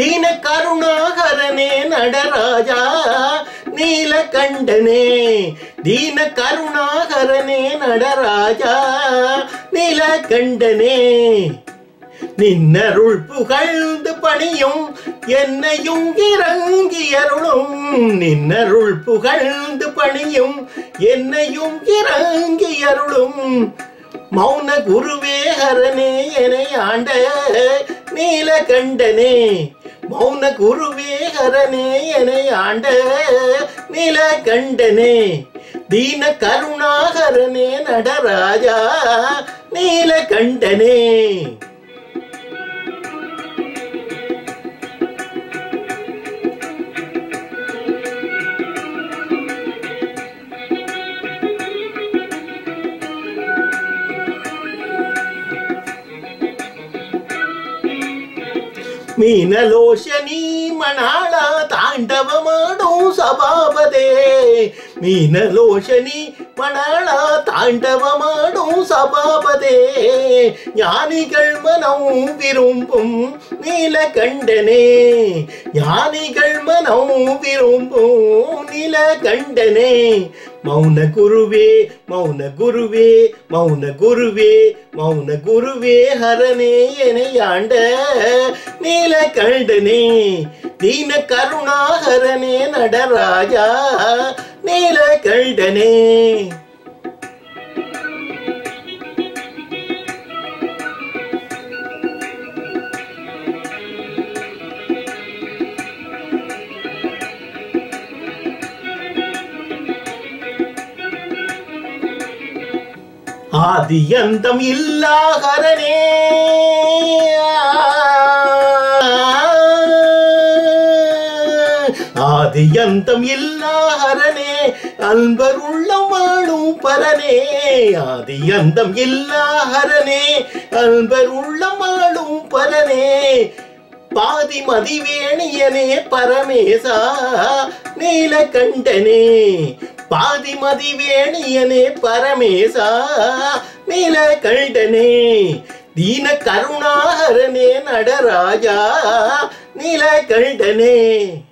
தீன கருணாகரனே நடராஜா நீலகண்டனே தீன கருணாகரனே நடராஜா நீலகண்டனே நின்னருள் புகழ்ந்து பணியும் என்னையும் இறங்கி அருளும் நின்னருள் புகழ்ந்து பணியும் என்னையும் இறங்கி அருளும் மௌன குருவே ஹரனே என ஆண்ட நீலகண்டனே மௌன குருவே ஹரனே என ஆண்ட நீலகண்டனே தீன கருணாகரனே நடராஜா நீலகண்டனே ಮೀನಲೋಶನಿ ಮಣಾಳ ತಾಂಡವಮಾಡು ಸಭಾಪದೇ ಮೀನಲೋಶನಿ ಮಣಾಳ ತಾಂಡವಮಾಡು ಸಭಾಪದೇ ஞானிகள் மனம் விரும்பும் நீலகண்டனே ஞானிகள் மனம் விரும்பும் நீலகண்டனே மௌன குருவே மௌன குருவே மௌன குருவே மௌன குருவே ஹரனே என ஆண்ட நீலகண்டனே தீன கருணாகரனே நடராஜா நீலகண்டனே ஆதியந்தம் இல்லாகரனே ஆதியந்தம் இல்லாகரனே அன்பர் உள்ளம் வாழும் பரனே ஆதியந்தம் இல்லாகரனே அன்பர் உள்ளம் வாழும் பரனே பாதி மதிவேணியனே பரமேசா நீலகண்டனே பாதி மதிவேணியனே பரமேசா நீலகண்டனே தீன கருணாகரனே நடராஜா நீலகண்டனே